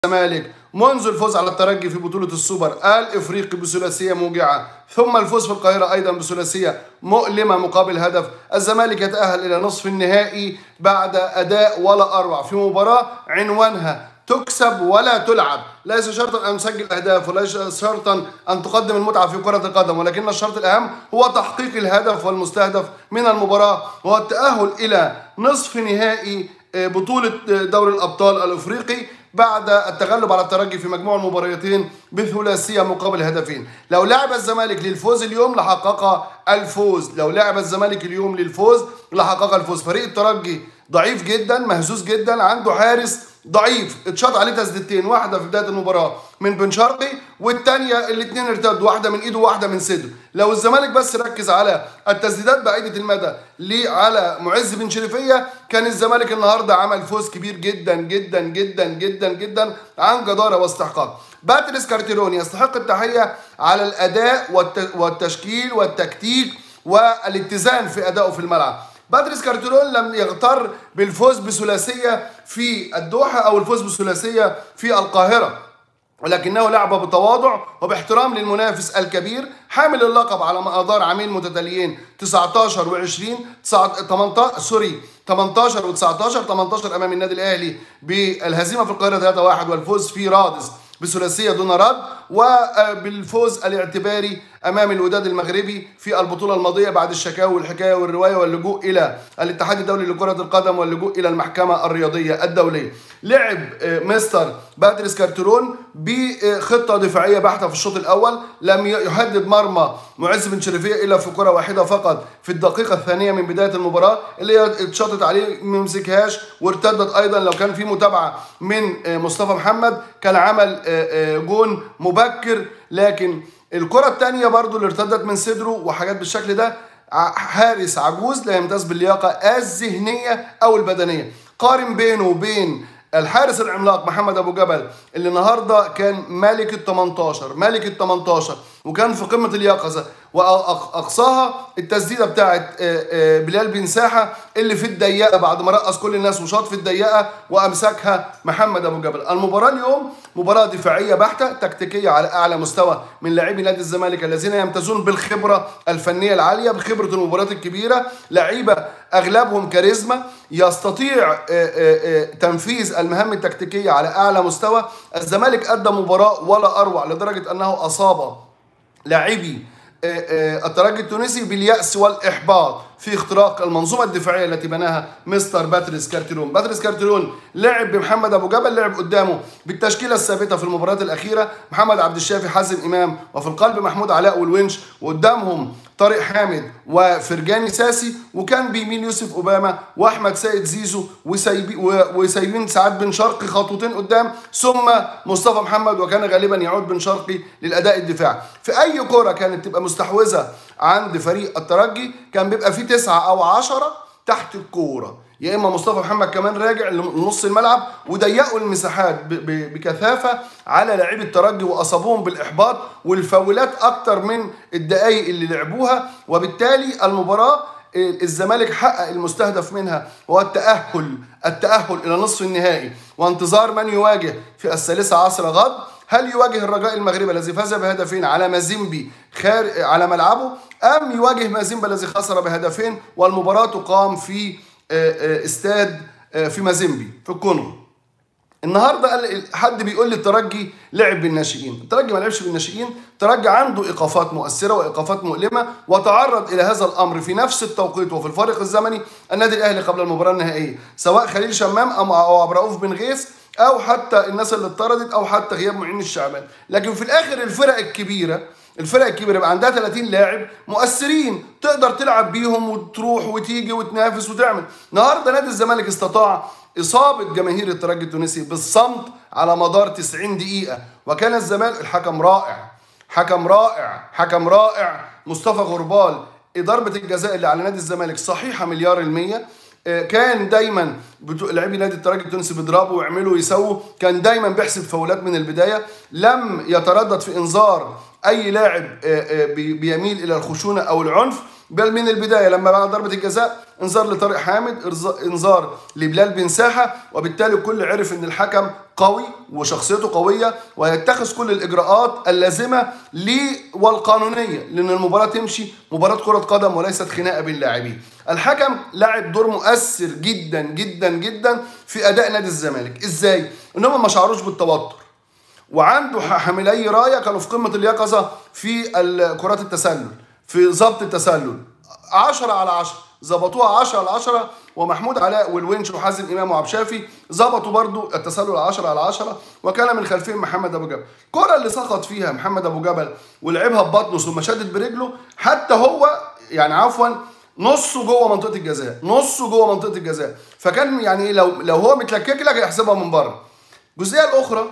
الزمالك منذ الفوز على الترجي في بطولة السوبر الإفريقي بثلاثية موجعة ثم الفوز في القاهرة أيضا بثلاثية مؤلمة مقابل هدف الزمالك يتأهل إلى نصف النهائي بعد أداء ولا أروع في مباراة عنوانها تكسب ولا تلعب ليس شرطا ان تسجل اهداف وليس شرطا ان تقدم المتعه في كره القدم ولكن الشرط الاهم هو تحقيق الهدف والمستهدف من المباراه وهو التاهل الى نصف نهائي بطوله دوري الابطال الافريقي بعد التغلب على الترجي في مجموع المباريتين بثلاثيه مقابل هدفين لو لعب الزمالك للفوز اليوم لحقق الفوز لو لعب الزمالك اليوم للفوز لحقق الفوز فريق الترجي ضعيف جدا مهزوز جدا عنده حارس ضعيف اتشاط عليه تسديدتين واحده في بدايه المباراه من بن شرقي والثانيه الاثنين ارتدوا واحده من ايده وواحده من صدره لو الزمالك بس ركز على التسديدات بعيده المدى ليه على معز بن شريفيه كان الزمالك النهارده عمل فوز كبير جدا جدا جدا جدا جدا عن جداره واستحقاق باتريس كارتيرون يستحق التحيه على الاداء والتشكيل والتكتيك والاتزان في ادائه في الملعب باتريس كارتيرون لم يغتر بالفوز بثلاثيه في الدوحه او الفوز بثلاثيه في القاهره ولكنه لعب بتواضع وباحترام للمنافس الكبير حامل اللقب على مقدار عامين متتاليين 19 و20 18 سوري 18 و19 18 امام النادي الاهلي بالهزيمه في القاهره 3-1 والفوز في رادس بثلاثيه دون رد وبالفوز الاعتباري امام الوداد المغربي في البطوله الماضيه بعد الشكاوي والحكايه والروايه واللجوء الى الاتحاد الدولي لكره القدم واللجوء الى المحكمه الرياضيه الدوليه. لعب مستر باتريس كارترون بخطه دفاعيه بحته في الشوط الاول لم يهدد مرمى معز بن شريفيه الا في كره واحده فقط في الدقيقه الثانيه من بدايه المباراه اللي هي اتشاطت عليه ما مسكهاش وارتدت ايضا لو كان في متابعه من مصطفى محمد كان عمل جون مبكر لكن الكرة الثانية برضو اللي ارتدت من صدره وحاجات بالشكل ده حارس عجوز لا يمتاز باللياقة الذهنية أو البدنية قارن بينه وبين الحارس العملاق محمد ابو جبل اللي النهارده كان مالك ال 18 مالك ال 18 وكان في قمه اليقظه واقصاها التسديده بتاعت بلال بن ساحه اللي في الضيقه بعد ما رقص كل الناس وشاط في الضيقه وامسكها محمد ابو جبل المباراه اليوم مباراه دفاعيه بحته تكتيكيه على اعلى مستوى من لاعبي نادي الزمالك الذين يمتازون بالخبره الفنيه العاليه بخبره المباريات الكبيره لعيبه اغلبهم كاريزما يستطيع تنفيذ المهام التكتيكيه على اعلى مستوى الزمالك ادى مباراه ولا اروع لدرجه انه اصاب لاعبي الترجي التونسي باليأس والإحباط في اختراق المنظومة الدفاعية التي بناها مستر باتريس كارتيرون باتريس كارتيرون لعب بمحمد أبو جبل لعب قدامه بالتشكيلة الثابتة في المباريات الأخيرة محمد عبد الشافي حازم إمام وفي القلب محمود علاء والونش وقدامهم طارق حامد وفرجاني ساسي وكان بيمين يوسف اوباما واحمد سيد زيزو وسايبي وسايبين سعاد بن شرقي خطوتين قدام ثم مصطفى محمد وكان غالبا يعود بن شرقي للاداء الدفاعي في اي كره كانت تبقى مستحوذه عند فريق الترجي كان بيبقى في تسعة او عشرة تحت الكوره يا اما مصطفى محمد كمان راجع لنص الملعب وضيقوا المساحات بكثافه على لاعبي الترجي واصابوهم بالاحباط والفاولات اكتر من الدقائق اللي لعبوها وبالتالي المباراه الزمالك حقق المستهدف منها هو التاهل التاهل الى نصف النهائي وانتظار من يواجه في الثالثه عصر غد هل يواجه الرجاء المغربي الذي فاز بهدفين على مازيمبي خار على ملعبه ام يواجه مازيمبي الذي خسر بهدفين والمباراه تقام في استاد في مازيمبي في الكونغو النهارده حد بيقول لي الترجي لعب بالناشئين الترجي ما لعبش بالناشئين الترجي عنده ايقافات مؤثره وايقافات مؤلمه وتعرض الى هذا الامر في نفس التوقيت وفي الفارق الزمني النادي الاهلي قبل المباراه النهائيه سواء خليل شمام او عبد الرؤوف بن غيث او حتى الناس اللي اتطردت او حتى غياب معين الشعبان لكن في الاخر الفرق الكبيره الفرق الكبيره يبقى عندها 30 لاعب مؤثرين تقدر تلعب بيهم وتروح وتيجي وتنافس وتعمل النهارده نادي الزمالك استطاع اصابه جماهير الترجي التونسي بالصمت على مدار 90 دقيقه وكان الزمالك الحكم رائع حكم رائع حكم رائع مصطفى غربال ضربه الجزاء اللي على نادي الزمالك صحيحه مليار المية كان دايما لاعبي نادي الترجي التونسي بيضربوا ويعملوا ويسووا كان دايما بيحسب فاولات من البدايه لم يتردد في انذار اي لاعب بيميل الى الخشونه او العنف بل من البدايه لما بعد ضربه الجزاء انذار لطارق حامد انذار لبلال بن ساحه وبالتالي الكل عرف ان الحكم قوي وشخصيته قويه ويتخذ كل الاجراءات اللازمه ليه والقانونيه لان المباراه تمشي مباراه كره قدم وليست خناقه بين لاعبين الحكم لعب دور مؤثر جدا جدا جدا في اداء نادي الزمالك ازاي ان هم ما شعروش بالتوتر وعنده حاملي رايه كانوا في قمه اليقظه في كرات التسلل في ضبط التسلل 10 على 10 ظبطوها 10 على 10 ومحمود علاء والونش وحازم امام وعبد شافي ظبطوا برضو التسلل 10 على 10 وكان من خلفهم محمد ابو جبل الكره اللي سقط فيها محمد ابو جبل ولعبها ببطنه ثم شدت برجله حتى هو يعني عفوا نصه جوه منطقه الجزاء نصه جوه منطقه الجزاء فكان يعني لو لو هو متلكك لك هيحسبها من بره الجزئيه الاخرى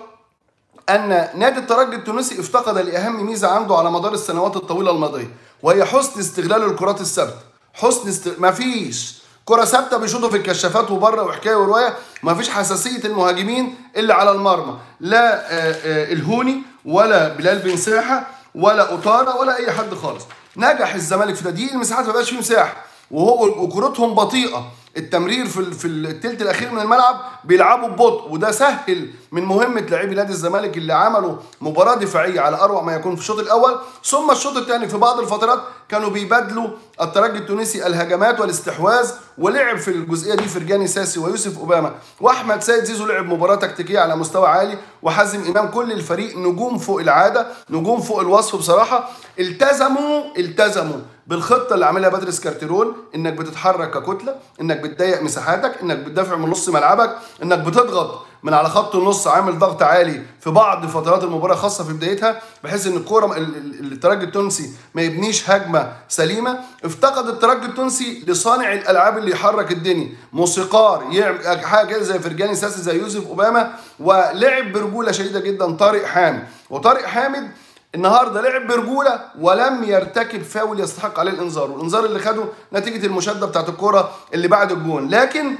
ان نادي الترجي التونسي افتقد لاهم ميزه عنده على مدار السنوات الطويله الماضيه وهي حسن استغلال الكرات الثابته حسن است... مفيش كره ثابته بيشوطوا في الكشافات وبره وحكايه وروايه مفيش حساسيه المهاجمين اللي على المرمى لا آه، آه، الهوني ولا بلال بن ساحه ولا اوتارا ولا اي حد خالص نجح الزمالك في تضييق المساحات ما بقاش فيه مساحه وهو وكرتهم بطيئه التمرير في في الثلث الاخير من الملعب بيلعبوا ببطء وده سهل من مهمه لاعبي نادي الزمالك اللي عملوا مباراه دفاعيه على اروع ما يكون في الشوط الاول ثم الشوط الثاني في بعض الفترات كانوا بيبادلوا الترجي التونسي الهجمات والاستحواذ ولعب في الجزئيه دي فرجاني ساسي ويوسف اوباما واحمد سيد زيزو لعب مباراه تكتيكيه على مستوى عالي وحازم امام كل الفريق نجوم فوق العاده نجوم فوق الوصف بصراحه التزموا التزموا بالخطه اللي عاملها باتريس كارتيرون انك بتتحرك ككتله انك بتضيق مساحاتك انك بتدافع من نص ملعبك انك بتضغط من على خط النص عامل ضغط عالي في بعض فترات المباراه خاصه في بدايتها بحيث ان الكوره الترجي التونسي ما يبنيش هجمه سليمه افتقد الترجي التونسي لصانع الالعاب اللي يحرك الدنيا موسيقار يعمل حاجه كده زي فرجاني ساسي زي يوسف اوباما ولعب برجوله شديده جدا طارق حامد وطارق حامد النهارده لعب برجوله ولم يرتكب فاول يستحق عليه الانذار والانذار اللي خده نتيجه المشاده بتاعت الكره اللي بعد الجون لكن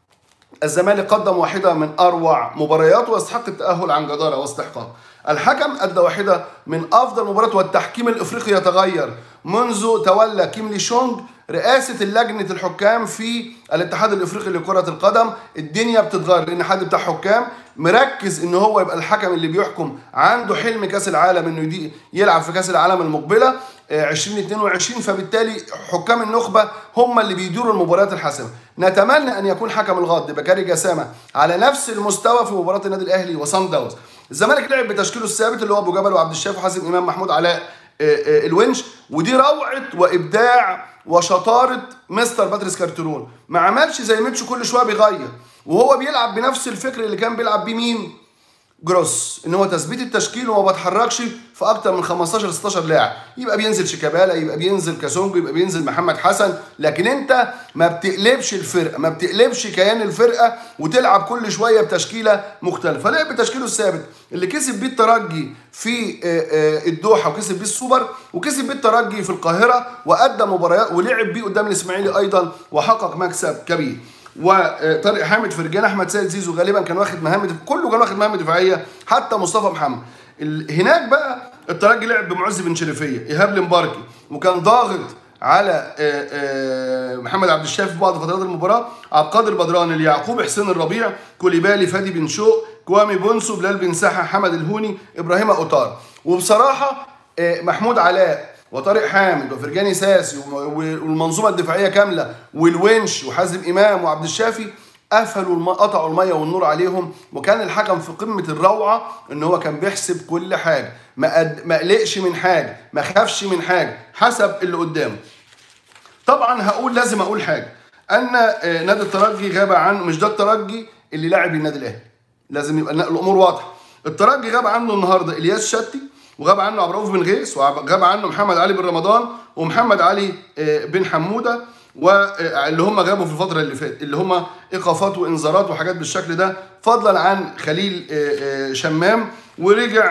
الزمالك قدم واحدة من أروع مبارياته ويستحق التأهل عن جدارة واستحقاق الحكم أدى واحدة من أفضل مباريات والتحكيم الإفريقي يتغير منذ تولى كيم لي شونج رئاسة لجنة الحكام في الاتحاد الافريقي لكرة القدم الدنيا بتتغير لان حد بتاع حكام مركز ان هو يبقى الحكم اللي بيحكم عنده حلم كاس العالم انه يلعب في كاس العالم المقبلة 2022 آه، فبالتالي حكام النخبة هم اللي بيديروا المباريات الحاسمة نتمنى ان يكون حكم الغد بكاري جسامة على نفس المستوى في مباراة النادي الاهلي وصن داونز الزمالك لعب بتشكيله الثابت اللي هو ابو جبل وعبد الشافي وحازم امام محمود علاء آه، آه، الونش ودي روعه وابداع وشطاره مستر باتريس كارترون ما عملش زي ميتشو كل شويه بيغير وهو بيلعب بنفس الفكر اللي كان بيلعب بيه مين جروس ان هو تثبيت التشكيل وما بتحركش في اكتر من 15 16 لاعب يبقى بينزل شيكابالا يبقى بينزل كاسونجو يبقى بينزل محمد حسن لكن انت ما بتقلبش الفرقه ما بتقلبش كيان الفرقه وتلعب كل شويه بتشكيله مختلفه لعب بتشكيله الثابت اللي كسب بيه الترجي في آه، آه، الدوحه وكسب بيه السوبر وكسب بيه الترجي في القاهره وادى مباريات ولعب بيه قدام الاسماعيلي ايضا وحقق مكسب كبير وطارق حامد فرجان احمد سيد زيزو غالبا كان واخد مهام كله كان واخد مهام دفاعيه حتى مصطفى محمد هناك بقى الترجي لعب بمعز بن شريفيه ايهاب المباركي وكان ضاغط على آه، آه، محمد عبد الشافي في بعض فترات المباراه عبد القادر بدران اليعقوب حسين الربيع كوليبالي فادي بن شوق كوامي بونسو بلال بن ساحه حمد الهوني ابراهيم اوتار وبصراحه آه، محمود علاء وطارق حامد وفرجاني ساسي والمنظومه الدفاعيه كامله والونش وحازم امام وعبد الشافي قفلوا الم... قطعوا الميه والنور عليهم وكان الحكم في قمه الروعه ان هو كان بيحسب كل حاجه ما قد... ما قلقش من حاجه ما خافش من حاجه حسب اللي قدامه طبعا هقول لازم اقول حاجه ان آه، نادي الترجي غاب عنه مش ده الترجي اللي لاعب النادي الاهلي لازم يبقى الامور واضحه الترجي غاب عنه النهارده الياس شتي وغاب عنه عبد الرؤوف بن غيث وغاب عنه محمد علي بن رمضان ومحمد علي آه، بن حموده واللي هم غابوا في الفتره اللي فاتت اللي هم ايقافات وانذارات وحاجات بالشكل ده فضلا عن خليل آه، آه، شمام ورجع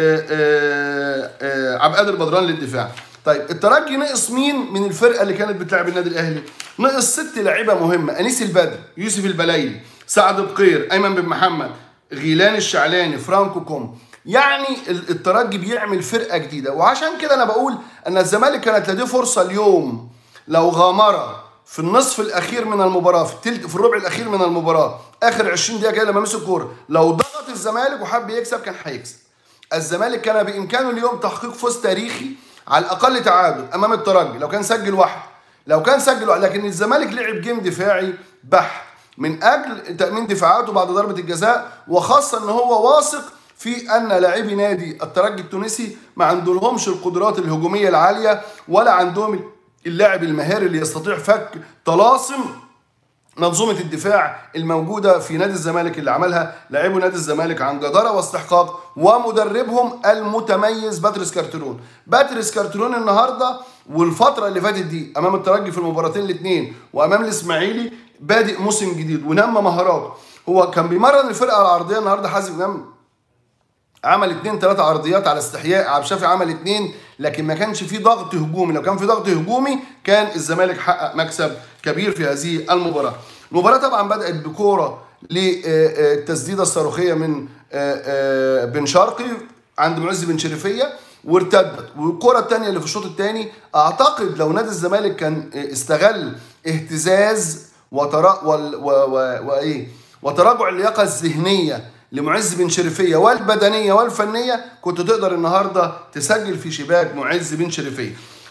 عبد القادر بدران للدفاع طيب الترجي نقص مين من الفرقه اللي كانت بتلعب النادي الاهلي نقص ست لعيبه مهمه انيس البدر يوسف البلايلي سعد بقير ايمن بن محمد غيلان الشعلاني فرانكو كوم يعني الترجي بيعمل فرقه جديده وعشان كده انا بقول ان الزمالك كانت لديه فرصه اليوم لو غامر في النصف الاخير من المباراه في التلت في الربع الاخير من المباراه اخر 20 دقيقه كده لما مسك الكوره لو ضغط الزمالك وحب يكسب كان هيكسب الزمالك كان بامكانه اليوم تحقيق فوز تاريخي على الاقل تعادل امام الترجي لو كان سجل واحد لو كان سجل واحد لكن الزمالك لعب جيم دفاعي بحت من اجل تامين دفاعاته بعد ضربه الجزاء وخاصه ان هو واثق في ان لاعبي نادي الترجي التونسي ما عندهمش القدرات الهجوميه العاليه ولا عندهم اللاعب المهاري اللي يستطيع فك طلاسم منظومة الدفاع الموجودة في نادي الزمالك اللي عملها لاعبو نادي الزمالك عن جدارة واستحقاق ومدربهم المتميز باتريس كارترون باتريس كارترون النهاردة والفترة اللي فاتت دي أمام الترجي في المباراتين الاثنين وأمام الإسماعيلي بادئ موسم جديد ونمى مهاراته هو كان بيمرن الفرقة العرضية النهاردة حازم إمام عمل اثنين ثلاثة عرضيات على استحياء عبد الشافي عمل اثنين لكن ما كانش في ضغط هجومي لو كان في ضغط هجومي كان الزمالك حقق مكسب كبير في هذه المباراة المباراة طبعا بدأت بكورة للتسديدة الصاروخية من بن شرقي عند معز بن شريفية وارتدت والكرة الثانية اللي في الشوط الثاني اعتقد لو نادي الزمالك كان استغل اهتزاز وترا وايه وتراجع اللياقة الذهنية لمعز بن شريفيه والبدنيه والفنيه كنت تقدر النهارده تسجل في شباك معز بن شريفيه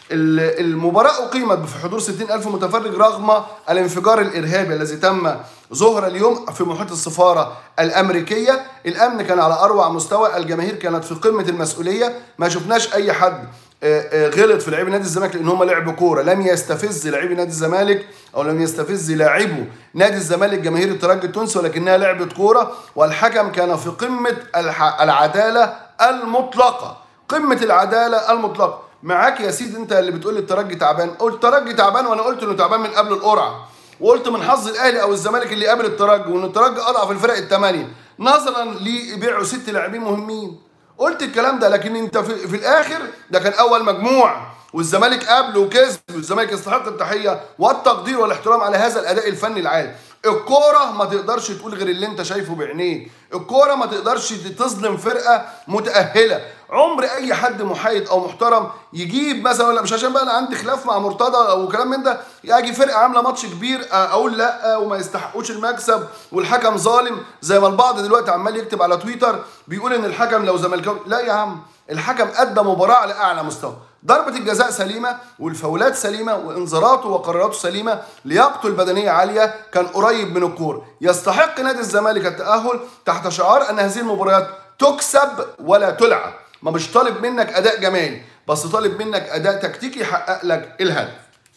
المباراة أقيمت في حضور 60 ألف متفرج رغم الانفجار الإرهابي الذي تم ظهر اليوم في محيط السفارة الأمريكية الأمن كان على أروع مستوى الجماهير كانت في قمة المسؤولية ما شفناش أي حد غلط في لعيبه نادي الزمالك لان هم لعبوا كوره لم يستفز لعيبه نادي الزمالك او لم يستفز لاعبو نادي الزمالك جماهير الترجي التونسي ولكنها لعبه كوره والحكم كان في قمه العداله المطلقه قمه العداله المطلقه معاك يا سيدي انت اللي بتقول الترجي تعبان قلت الترجي تعبان وانا قلت انه تعبان من قبل القرعه وقلت من حظ الاهلي او الزمالك اللي قابل الترجي وان الترجي اضعف الفرق الثمانيه نظرا لبيعوا ست لاعبين مهمين قلت الكلام ده لكن انت في, في الاخر ده كان اول مجموع والزمالك قبل وكسب والزمالك يستحق التحيه والتقدير والاحترام على هذا الاداء الفني العالي الكوره ما تقدرش تقول غير اللي انت شايفه بعينيك الكوره ما تقدرش تظلم فرقه متاهله عمر اي حد محايد او محترم يجيب مثلا ولا مش عشان بقى انا عندي خلاف مع مرتضى او كلام من ده يجي فرقه عامله ماتش كبير اقول لا وما يستحقوش المكسب والحكم ظالم زي ما البعض دلوقتي عمال يكتب على تويتر بيقول ان الحكم لو زملكاوي لا يا عم الحكم ادى مباراه على اعلى مستوى ضربة الجزاء سليمة والفاولات سليمة وانذاراته وقراراته سليمة لياقته البدنية عالية كان قريب من الكورة يستحق نادي الزمالك التأهل تحت شعار أن هذه المباريات تكسب ولا تلعب ما مش طالب منك أداء جمالي بس طالب منك أداء تكتيكي يحقق لك الهدف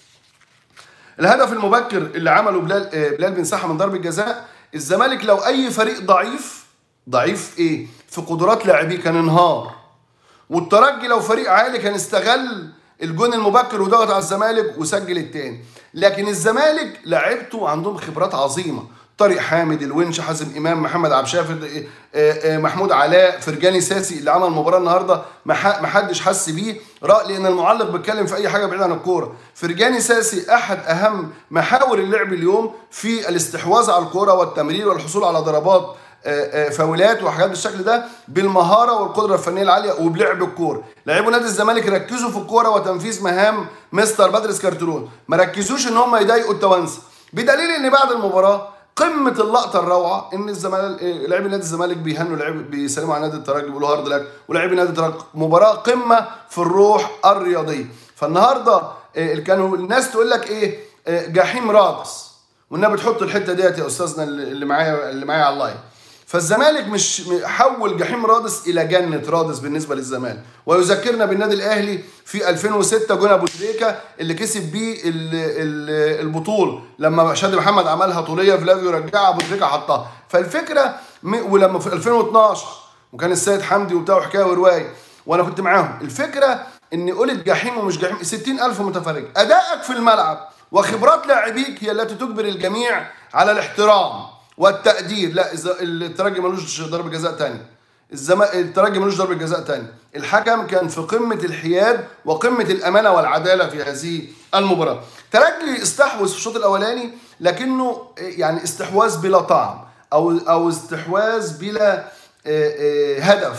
الهدف المبكر اللي عمله بلال بلال بن ساحة من ضربة جزاء الزمالك لو أي فريق ضعيف ضعيف إيه في قدرات لاعبيه كان انهار والترجي لو فريق عالي كان استغل الجون المبكر وضغط على الزمالك وسجل التاني لكن الزمالك لعبته عندهم خبرات عظيمه طارق حامد الونش حازم امام محمد عبد الشافي محمود علاء فرجاني ساسي اللي عمل المباراه النهارده ما حدش حس بيه لان المعلق بيتكلم في اي حاجه بعيد عن الكوره فرجاني ساسي احد اهم محاور اللعب اليوم في الاستحواذ على الكوره والتمرير والحصول على ضربات فاولات وحاجات بالشكل ده بالمهاره والقدره الفنيه العاليه وبلعب الكوره لعيبه نادي الزمالك ركزوا في الكوره وتنفيذ مهام مستر باتريس كارترون ما ركزوش ان هم يضايقوا التوانسه بدليل ان بعد المباراه قمه اللقطه الروعه ان الزمالك لاعبي نادي الزمالك بيهنوا لعيب بيسلموا على نادي الترجي بيقولوا هارد لك ولاعبي نادي الترجي مباراه قمه في الروح الرياضيه فالنهارده كانوا الناس تقول لك ايه جحيم رادس والنبي بتحط الحته ديت يا استاذنا اللي معايا اللي معايا على اللايف فالزمالك مش حول جحيم رادس الى جنه رادس بالنسبه للزمالك ويذكرنا بالنادي الاهلي في 2006 جون ابو تريكه اللي كسب بيه البطوله لما شادي محمد عملها طوليه فلافيو رجعها ابو تريكه حطها فالفكره ولما في 2012 وكان السيد حمدي وبتاع حكايه وروايه وانا كنت معاهم الفكره ان قلت جحيم ومش جحيم 60000 متفرج ادائك في الملعب وخبرات لاعبيك هي التي تجبر الجميع على الاحترام والتقدير لا الترجي ملوش ضربه جزاء تاني الزم... الترجي ملوش ضربه جزاء تاني الحكم كان في قمه الحياد وقمه الامانه والعداله في هذه المباراه ترجي استحوذ في الشوط الاولاني لكنه يعني استحواذ بلا طعم او او استحواذ بلا هدف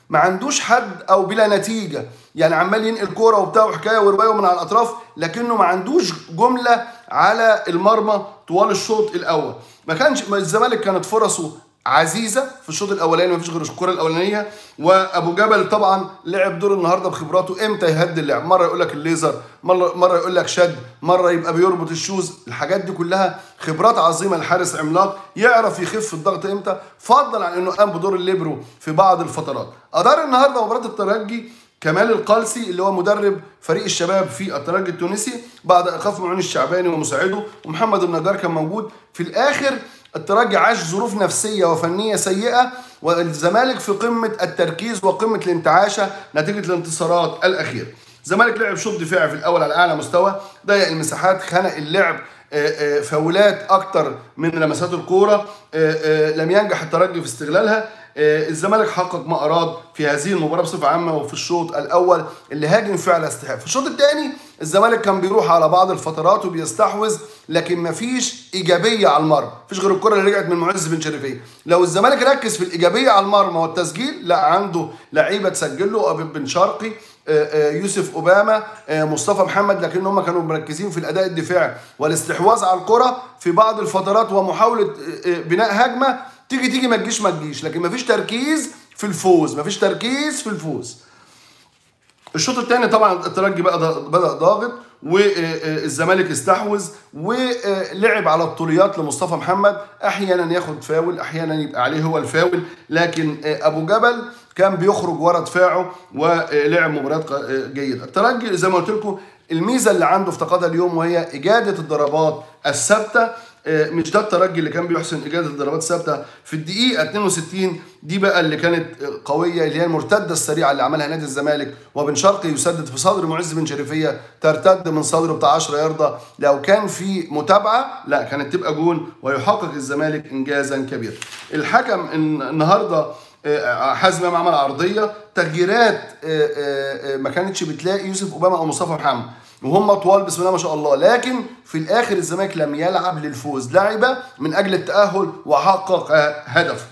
ما عندوش حد او بلا نتيجه يعني عمال ينقل كوره وبتاع وحكايه وروايه من على الاطراف لكنه ما عندوش جمله على المرمى طوال الشوط الاول ما كانش الزمالك كانت فرصه عزيزه في الشوط الاولاني مفيش غير الكره الاولانيه وابو جبل طبعا لعب دور النهارده بخبراته امتى يهدي اللعب مره يقول لك الليزر مره مره يقول لك شد مره يبقى بيربط الشوز الحاجات دي كلها خبرات عظيمه لحارس عملاق يعرف يخف الضغط امتى فضلا عن انه قام بدور الليبرو في بعض الفترات ادار النهارده مباراه الترجي كمال القلسي اللي هو مدرب فريق الشباب في الترجي التونسي بعد ايقاف معين الشعباني ومساعده ومحمد النجار كان موجود في الاخر الترجي عاش ظروف نفسية وفنية سيئة والزمالك في قمة التركيز وقمة الانتعاشة نتيجة الانتصارات الأخيرة الزمالك لعب شوط دفاعي في الأول على أعلى مستوى ضيق المساحات خنق اللعب فاولات أكتر من لمسات الكورة لم ينجح الترجي في استغلالها الزمالك حقق ما اراد في هذه المباراه بصفه عامه وفي الشوط الاول اللي هاجم فيه على استحقاق في الشوط الثاني الزمالك كان بيروح على بعض الفترات وبيستحوذ لكن مفيش ايجابيه على المرمى مفيش غير الكره اللي رجعت من معز بن شريفيه لو الزمالك ركز في الايجابيه على المرمى والتسجيل لا عنده لعيبه تسجل له بن شرقي يوسف اوباما مصطفى محمد لكن هم كانوا مركزين في الاداء الدفاعي والاستحواذ على الكره في بعض الفترات ومحاوله بناء هجمه تيجي تيجي ما تجيش ما تجيش لكن مفيش تركيز في الفوز مفيش تركيز في الفوز الشوط الثاني طبعا الترجي بقى بدا ضاغط والزمالك استحوذ ولعب على الطوليات لمصطفى محمد احيانا ياخد فاول احيانا يبقى عليه هو الفاول لكن ابو جبل كان بيخرج ورا دفاعه ولعب مباريات جيده الترجي زي ما قلت لكم الميزه اللي عنده افتقدها اليوم وهي اجاده الضربات الثابته مش ده الترجي اللي كان بيحسن اجاده الضربات الثابته في الدقيقه 62 دي بقى اللي كانت قويه اللي هي المرتده السريعه اللي عملها نادي الزمالك وبن شرقي يسدد في صدر معز بن شريفيه ترتد من صدره بتاع 10 يارده لو كان في متابعه لا كانت تبقى جون ويحقق الزمالك انجازا كبيرا الحكم النهارده حازم امام عمل عرضيه تغييرات ما كانتش بتلاقي يوسف اوباما او مصطفى محمد وهم طوال بسم الله ما شاء الله لكن في الاخر الزمالك لم يلعب للفوز لعب من اجل التاهل وحقق هدف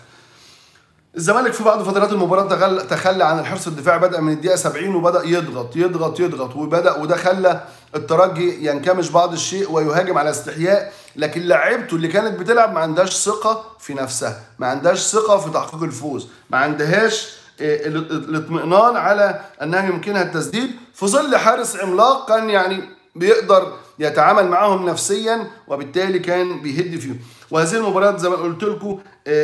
الزمالك في بعض فترات المباراه تخلى عن الحرص الدفاعي بدا من الدقيقه 70 وبدا يضغط يضغط يضغط وبدا وده خلى الترجي ينكمش بعض الشيء ويهاجم على استحياء لكن لعيبته اللي كانت بتلعب ما عندهاش ثقه في نفسها ما عندهاش ثقه في تحقيق الفوز ما عندهاش الاطمئنان على انها يمكنها التسديد في ظل حارس عملاق كان يعني بيقدر يتعامل معاهم نفسيا وبالتالي كان بيهد فيهم وهذه المباريات زي ما قلت لكم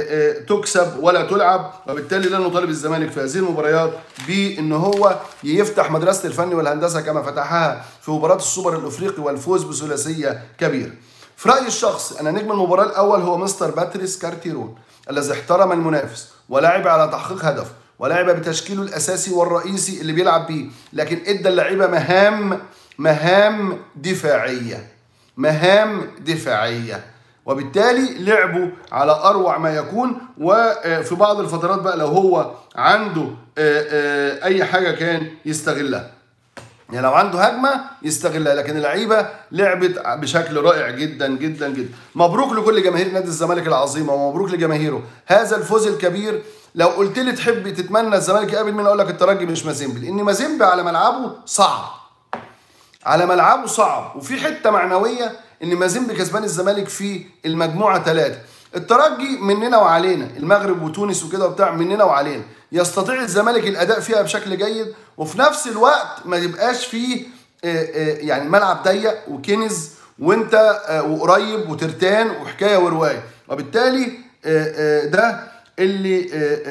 تكسب ولا تلعب وبالتالي لا نطالب الزمالك في هذه المباريات بان هو يفتح مدرسه الفن والهندسه كما فتحها في مباراه السوبر الافريقي والفوز بثلاثيه كبيره. في رايي الشخصي ان نجم المباراه الاول هو مستر باتريس كارتيرون الذي احترم المنافس ولعب على تحقيق هدف ولعب بتشكيله الاساسي والرئيسي اللي بيلعب بيه لكن ادى اللعيبه مهام مهام دفاعيه مهام دفاعيه وبالتالي لعبوا على اروع ما يكون وفي بعض الفترات بقى لو هو عنده اي حاجه كان يستغلها يعني لو عنده هجمه يستغلها لكن اللعيبه لعبت بشكل رائع جدا جدا جدا مبروك لكل جماهير نادي الزمالك العظيمه ومبروك لجماهيره هذا الفوز الكبير لو قلت لي تحب تتمنى الزمالك يقابل مين اقول لك الترجي مش مازيمبي لان مازيمبي على ملعبه صعب على ملعبه صعب وفي حته معنويه ان مازيمبي كسبان الزمالك في المجموعه ثلاثه الترجي مننا وعلينا المغرب وتونس وكده وبتاع مننا وعلينا يستطيع الزمالك الاداء فيها بشكل جيد وفي نفس الوقت ما يبقاش فيه يعني ملعب ضيق وكنز وانت وقريب وترتان وحكايه وروايه وبالتالي ده اللي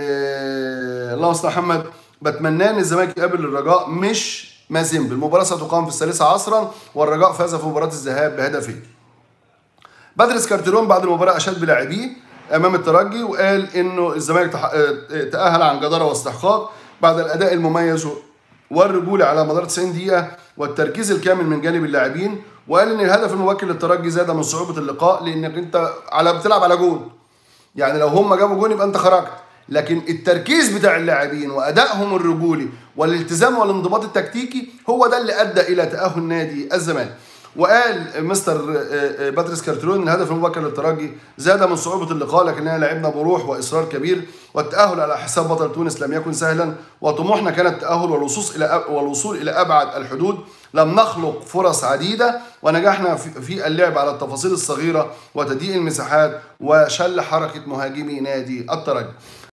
اللهم صل محمد بتمناه ان الزمالك يقابل الرجاء مش مازيمبي المباراه ستقام في الثالثه عصرا والرجاء فاز في مباراه الذهاب بهدفين بدرس كارتيرون بعد المباراه اشاد بلاعبيه امام الترجي وقال انه الزمالك تاهل عن جداره واستحقاق بعد الاداء المميز والرجوله على مدار 90 دقيقه والتركيز الكامل من جانب اللاعبين وقال ان الهدف المبكر للترجي زاد من صعوبه اللقاء لانك انت على بتلعب على جون يعني لو هم جابوا جون يبقى انت خرجت لكن التركيز بتاع اللاعبين وادائهم الرجولي والالتزام والانضباط التكتيكي هو ده اللي ادى الى تاهل نادي الزمالك وقال مستر باتريس كارترون الهدف المبكر للترجي زاد من صعوبه اللقاء لكننا لعبنا بروح واصرار كبير والتاهل على حساب بطل تونس لم يكن سهلا وطموحنا كان التاهل والوصول الى والوصول الى ابعد الحدود لم نخلق فرص عديده ونجحنا في اللعب على التفاصيل الصغيره وتضييق المساحات وشل حركه مهاجمي نادي الترجي